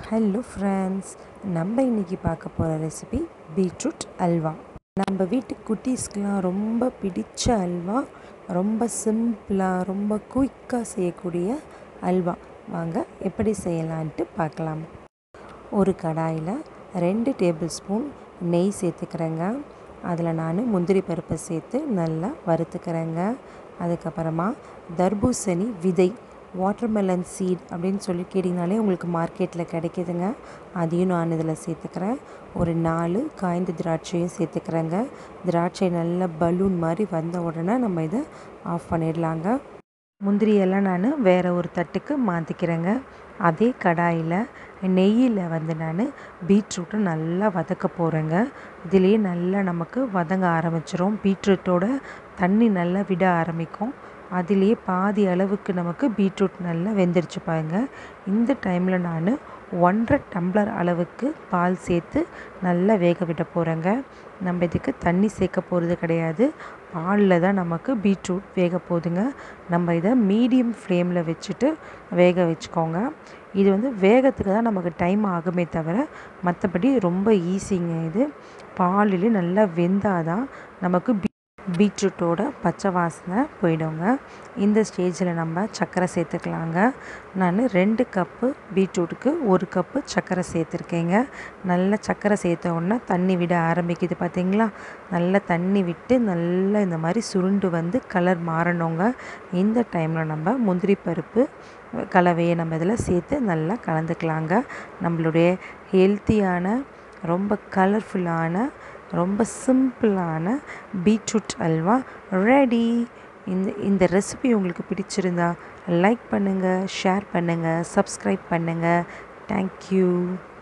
hello friends நம்ம இன்றைக்கி பார்க்க போகிற ரெசிபி பீட்ரூட் அல்வா நம்ம வீட்டு குட்டீஸ்க்கெலாம் ரொம்ப பிடிச்ச அல்வா ரொம்ப சிம்பிளாக ரொம்ப குயிக்காக செய்யக்கூடிய அல்வா வாங்க எப்படி செய்யலான்ட்டு பார்க்கலாம் ஒரு கடாயில் ரெண்டு டேபிள் ஸ்பூன் நெய் சேர்த்துக்கிறேங்க அதில் நான் முந்திரி பருப்பை சேர்த்து நல்லா வறுத்துக்கிறேங்க அதுக்கப்புறமா தர்பூசணி விதை வாட்டர்மெலன் சீட் அப்படின்னு சொல்லி கேட்டிங்கனாலே உங்களுக்கு மார்க்கெட்டில் கிடைக்கிதுங்க அதையும் நான் இதில் சேர்த்துக்கிறேன் ஒரு நாலு காய்ந்த திராட்சையும் சேர்த்துக்கிறேங்க திராட்சை நல்ல பலூன் மாதிரி வந்த உடனே நம்ம இதை ஆஃப் பண்ணிடலாங்க முந்திரியெல்லாம் நான் வேறு ஒரு தட்டுக்கு மாற்றிக்கிறேங்க அதே கடாயில் நெய்யில் வந்து நான் பீட்ரூட்டை நல்லா வதக்க போகிறேங்க இதுலேயே நல்லா நமக்கு வதங்க ஆரம்பிச்சிரும் பீட்ரூட்டோட தண்ணி நல்லா விட ஆரம்பிக்கும் அதுலேயே பாதி அளவுக்கு நமக்கு பீட்ரூட் நல்லா வெந்துருச்சு பாருங்க இந்த டைமில் நான் ஒன்றரை டம்ளர் அளவுக்கு பால் சேர்த்து நல்லா வேக விட போகிறேங்க நம்ம இதுக்கு தண்ணி சேர்க்க போகிறது கிடையாது பாலில் தான் நமக்கு பீட்ரூட் வேக போகுதுங்க நம்ம இதை மீடியம் ஃப்ளேமில் வச்சுட்டு வேக வச்சுக்கோங்க இது வந்து வேகத்துக்கு தான் நமக்கு டைம் ஆகுமே தவிர மற்றபடி ரொம்ப ஈஸிங்க இது பாலிலே நல்லா வெந்தால் தான் நமக்கு பீ பீட்ரூட்டோட பச்சை வாசனை போயிடுங்க இந்த ஸ்டேஜில் நம்ம சர்க்கரை சேர்த்துக்கலாங்க நான் ரெண்டு கப்பு பீட்ரூட்டுக்கு ஒரு கப்பு சர்க்கரை சேர்த்துருக்கேங்க நல்ல சர்க்கரை சேர்த்த உடனே தண்ணி விட ஆரம்பிக்குது பார்த்தீங்களா நல்லா தண்ணி விட்டு நல்லா இந்த மாதிரி சுருண்டு வந்து கலர் மாறணுங்க இந்த டைமில் நம்ம முந்திரி பருப்பு கலவையை நம்ம இதில் சேர்த்து நல்லா கலந்துக்கலாங்க நம்மளுடைய ஹெல்த்தியான ரொம்ப கலர்ஃபுல்லான ரொம்ப சிம்பிளான பீட்ரூட் அல்வா ரெடி இந்த இந்த ரெசிபி உங்களுக்கு பிடிச்சிருந்தா லைக் பண்ணுங்கள் ஷேர் பண்ணுங்கள் சப்ஸ்கிரைப் பண்ணுங்கள் தேங்க்யூ